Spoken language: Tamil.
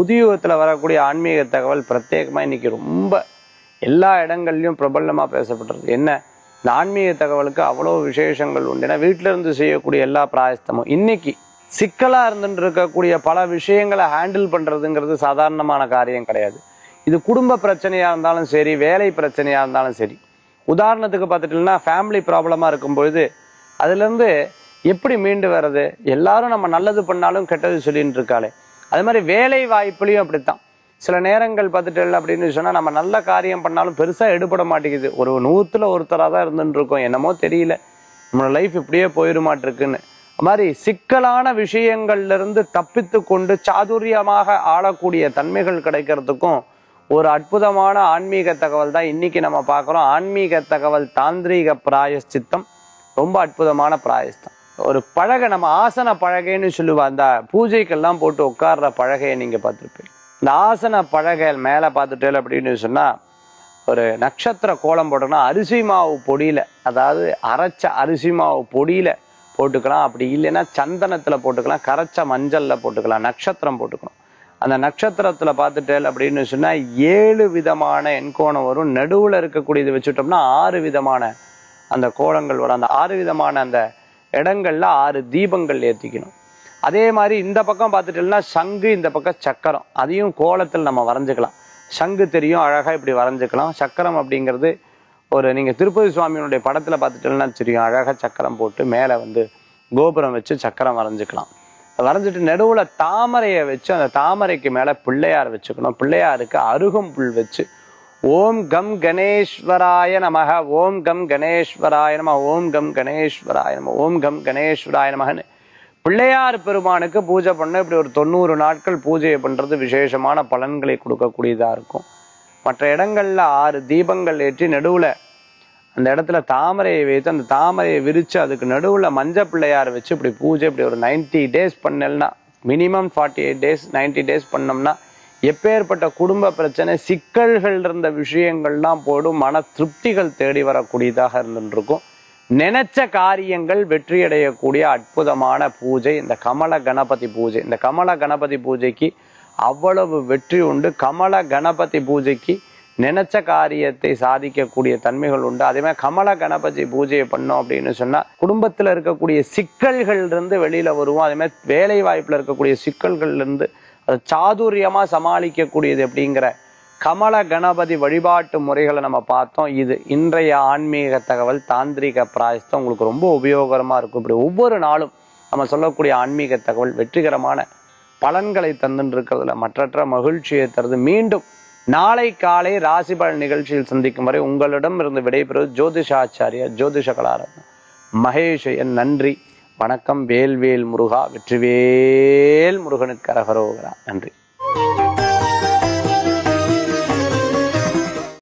புதியுகத்துல வரக்கூடிய ஆன்மீக தகவல் பிரத்யேகமா இன்னைக்கு ரொம்ப எல்லா இடங்கள்லயும் பிரபலமா பேசப்பட்டிருக்கு என்ன இந்த ஆன்மீக தகவலுக்கு அவ்வளவு விசேஷங்கள் உண்டு ஏன்னா வீட்டுல இருந்து செய்யக்கூடிய எல்லா பிராயஸ்தமும் இன்னைக்கு சிக்கலா இருந்துட்டு இருக்கக்கூடிய பல விஷயங்களை ஹேண்டில் பண்றதுங்கிறது சாதாரணமான காரியம் கிடையாது இது குடும்ப பிரச்சனையா இருந்தாலும் சரி வேலை பிரச்சனையா இருந்தாலும் சரி உதாரணத்துக்கு பார்த்துட்டீங்கன்னா ஃபேமிலி ப்ராப்ளமா இருக்கும் பொழுது அதுல இருந்து எப்படி மீண்டு வர்றது எல்லாரும் நம்ம நல்லது பண்ணாலும் கெட்டது சொல்லிட்டு இருக்காளே அது மாதிரி வேலை வாய்ப்புலயும் அப்படித்தான் சில நேரங்கள் பார்த்துட்டு அப்படின்னு சொன்னா நம்ம நல்ல காரியம் பண்ணாலும் பெருசா எடுபட மாட்டேங்குது ஒரு நூத்துல ஒருத்தரா தான் இருந்துட்டு இருக்கோம் என்னமோ தெரியல நம்மளோட லைஃப் இப்படியே போயிருமாட்டிருக்குன்னு அது மாதிரி சிக்கலான விஷயங்கள்ல இருந்து தப்பித்து கொண்டு சாதுரியமாக ஆளக்கூடிய தன்மைகள் கிடைக்கிறதுக்கும் ஒரு அற்புதமான ஆன்மீக தகவல் தான் இன்னைக்கு நம்ம பார்க்கிறோம் ஆன்மீக தகவல் தாந்திரீக பிராயஷ்சித்தம் ரொம்ப அற்புதமான பிராயஷ்டம் ஒரு பழகை நம்ம ஆசன பழகைன்னு சொல்லுவா அந்த பூஜைக்கெல்லாம் போட்டு உட்கார்ற பழகையை நீங்க பார்த்திருப்பீங்க இந்த ஆசன பழகை மேல பார்த்துட்டேன் அப்படின்னு சொன்னா ஒரு நட்சத்திர கோலம் போட்டோம்னா அரிசி மாவு பொடியில அதாவது அரைச்ச அரிசி மாவு பொடியில போட்டுக்கலாம் அப்படி இல்லைன்னா சந்தனத்துல போட்டுக்கலாம் கரைச்ச மஞ்சள்ல போட்டுக்கலாம் நட்சத்திரம் போட்டுக்கணும் அந்த நட்சத்திரத்துல பார்த்துட்டேன் அப்படின்னு சொன்னா ஏழு விதமான எண்கோணம் வரும் நடுவுல இருக்கக்கூடியது வச்சுட்டோம்னா ஆறு விதமான அந்த கோலங்கள் வரும் அந்த ஆறு விதமான அந்த இடங்கள்ல ஆறு தீபங்கள் ஏத்திக்கணும் அதே மாதிரி இந்த பக்கம் பார்த்துட்டோம்னா சங்கு இந்த பக்கம் சக்கரம் அதையும் கோலத்தில் நம்ம வரைஞ்சுக்கலாம் சங்கு தெரியும் அழகா இப்படி வரைஞ்சுக்கலாம் சக்கரம் அப்படிங்கிறது ஒரு நீங்க திருப்பதி சுவாமியினுடைய படத்துல பார்த்துட்டோம்னா தெரியும் அழகா சக்கரம் போட்டு மேல வந்து கோபுரம் வச்சு சக்கரம் வரைஞ்சுக்கலாம் வரைஞ்சிட்டு நடுவுல தாமரையை வச்சு அந்த தாமரைக்கு மேல பிள்ளையார் வச்சுக்கணும் பிள்ளையாருக்கு அருகம்புல் வச்சு ஓம் கம் கணேஸ்வராய நமக ஓம் கம் கணேஸ்வராய நம ஓம் கம் கணேஸ்வராய நம ஓம் கம் கணேஸ்வராய நமகன்னு பிள்ளையார் பெருமானுக்கு பூஜை பண்ண இப்படி ஒரு தொண்ணூறு நாட்கள் பூஜையை பண்றது விசேஷமான பலன்களை கொடுக்கக்கூடியதா இருக்கும் மற்ற இடங்கள்ல ஆறு தீபங்கள் ஏற்றி நடுவுல அந்த இடத்துல தாமரையை வைத்து அந்த தாமரையை விரிச்சு அதுக்கு நடுவுல மஞ்ச பிள்ளையார் வச்சு இப்படி பூஜை இப்படி ஒரு 90 டேஸ் பண்ணலன்னா minimum forty eight days ninety days பண்ணோம்னா எப்பேற்பட்ட குடும்ப பிரச்சனை சிக்கல்கள் இருந்த விஷயங்கள்லாம் போடும் மன திருப்திகள் தேடி வரக்கூடியதாக இருந்துட்டு இருக்கும் நினைச்ச காரியங்கள் வெற்றியடையக்கூடிய அற்புதமான பூஜை இந்த கமல கணபதி பூஜை இந்த கமல கணபதி பூஜைக்கு அவ்வளவு வெற்றி உண்டு கமல கணபதி பூஜைக்கு நினைச்ச காரியத்தை சாதிக்கக்கூடிய தன்மைகள் உண்டு அதே மாதிரி கமல கணபதி பூஜையை பண்ணோம் அப்படின்னு சொன்னா குடும்பத்துல இருக்கக்கூடிய சிக்கல்கள் இருந்து வெளியில வருவோம் அதே மாதிரி வேலை வாய்ப்புல இருக்கக்கூடிய சிக்கல்கள்ல இருந்து அதை சாதுரியமா சமாளிக்கக்கூடியது அப்படிங்கிற கமல கணபதி வழிபாட்டு முறைகளை நம்ம பார்த்தோம் இது இன்றைய ஆன்மீக தகவல் தாந்திரிக பிராயஸ்தம் உங்களுக்கு ரொம்ப உபயோகரமா இருக்கும் இப்படி ஒவ்வொரு நாளும் நம்ம சொல்லக்கூடிய ஆன்மீக தகவல் வெற்றிகரமான பலன்களை தந்துட்டு இருக்கிறதுல மற்றற்ற மகிழ்ச்சியை தருது மீண்டும் நாளை காலை ராசி பலன் நிகழ்ச்சியில் சந்திக்கும் வரை உங்களிடம் இருந்து விடைபெறுவது ஜோதிஷாச்சாரியா ஜோதிஷ கலாரத்ன மகேஷயன் நன்றி வணக்கம் வேல்வேல் முருகா வெற்றிவேல் முருகனுக்கு அரகரோகரா நன்றி